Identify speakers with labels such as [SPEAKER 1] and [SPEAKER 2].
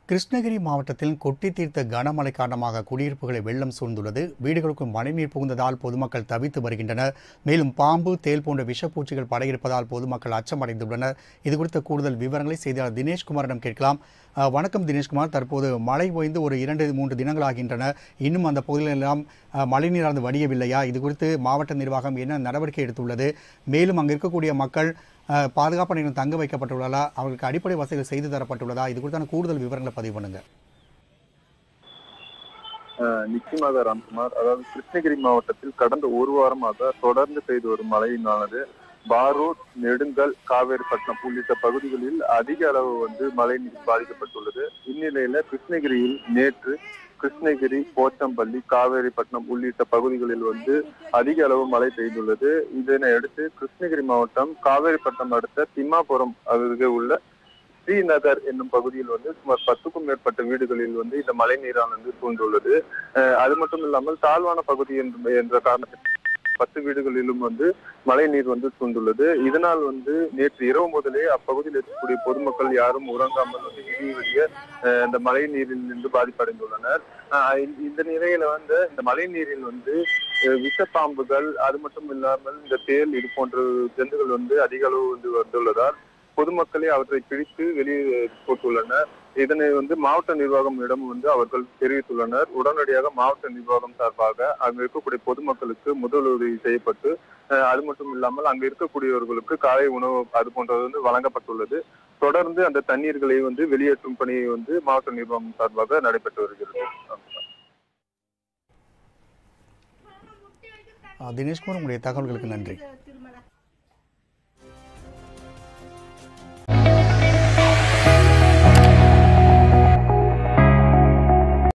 [SPEAKER 1] கிருஷ்ணகிரி மாவட்டத்தில் கொட்டி தீர்த்த கனமழை காரணமாக குடியிருப்புகளை வெள்ளம் சூழ்ந்துள்ளது வீடுகளுக்கும் மழைநீர் புகுந்ததால் பொதுமக்கள் தவித்து வருகின்றனர் மேலும் பாம்பு தேல் போன்ற விஷப்பூச்சிகள் படையிருப்பதால் பொதுமக்கள் அச்சமடைந்துள்ளனர் இது குறித்த கூடுதல் விவரங்களை செய்தியாளர் தினேஷ்குமாரிடம் கேட்கலாம் அஹ், வணக்கம் தினேஷ்குமார் தற்போது மழை ஓய்ந்து ஒரு இரண்டு மூன்று தினங்கள் ஆகின்றன இன்னும் அந்த பகுதிகளெல்லாம் அஹ், மழைநீரானது வடியவில்லையா இது குறித்து மாவட்ட நிர்வாகம் என்ன நடவடிக்கை எடுத்துள்ளது மேலும் அங்கு இருக்கக்கூடிய மக்கள் அஹ், பாதுகாப்பு நிலையம் தங்க வைக்கப்பட்டுள்ளதா அவர்களுக்கு அடிப்படை வசதிகள் செய்து தரப்பட்டுள்ளதா இது குறித்தான கூடுதல் விவரங்களை பதிவு பண்ணுங்க
[SPEAKER 2] அஹ் நிச்சயமாக ராம்குமார் அதாவது கிருஷ்ணகிரி மாவட்டத்தில் கடந்த ஒரு வாரமாக தொடர்ந்து பெய்து வரும் மழையினானது பாரூர் நெடுங்கல் காவேரிப்பட்டினம் உள்ளிட்ட பகுதிகளில் அதிக அளவு வந்து மழை நீர் பாதிக்கப்பட்டுள்ளது இந்நிலையில கிருஷ்ணகிரியில் நேற்று கிருஷ்ணகிரி போச்சம்பள்ளி காவேரிப்பட்டினம் உள்ளிட்ட பகுதிகளில் வந்து அதிக அளவு மழை பெய்துள்ளது இதனை அடுத்து கிருஷ்ணகிரி மாவட்டம் காவேரிப்பட்டினம் அடுத்த திம்மாபுரம் அருகே உள்ள ஸ்ரீநகர் என்னும் பகுதியில் வந்து சுமார் பத்துக்கும் மேற்பட்ட வீடுகளில் வந்து இந்த மழை நீரானது சூழ்ந்துள்ளது அஹ் அது மட்டும் இல்லாமல் தாழ்வான பகுதி என்ற என்ற காரணத்திற்கு பத்து வீடுகளிலும் வந்து மழை நீர் வந்து சூழ்ந்துள்ளது இதனால் வந்து நேற்று இரவு முதலே அப்பகுதியில் இருக்கக்கூடிய பொதுமக்கள் யாரும் உறங்காமல் வந்து விடிய விடிய அஹ் இந்த மழை நீரில் இருந்து பாதிப்படைந்துள்ளனர் அஹ் இந்த- இந்த நிலையில வந்து இந்த மழை நீரில் வந்து அஹ் விஷப்பாம்புகள் அது மட்டும் இல்லாமல் இந்த தேல் இது போன்ற ஜந்துகள் வந்து அதிக அளவு வந்து வந்துள்ளதால் பொதுமக்களே அவற்றை பிடித்து வெளியே போட்டுள்ளனர் இதனை வந்து மாவட்ட நிர்வாகமிடம் வந்து அவர்கள் தெரிவித்துள்ளனர் உடனடியாக மாவட்ட நிர்வாகம் சார்பாக அங்கு இருக்கக்கூடிய பொதுமக்களுக்கு முதலுதவி செய்யப்பட்டு அஹ், அது மட்டும் இல்லாமல் அங்கு இருக்கக்கூடியவர்களுக்கு காலை உணவு அது போன்றது வந்து வழங்கப்பட்டுள்ளது தொடர்ந்து அந்த தண்ணீர்களை வந்து வெளியேற்றும் பணியை வந்து மாவட்ட நிர்வாகம் சார்பாக நடைபெற்று வருகிறது
[SPEAKER 1] அஹ், தினேஷ்குமார் உங்களுடைய தகவல்களுக்கு நன்றி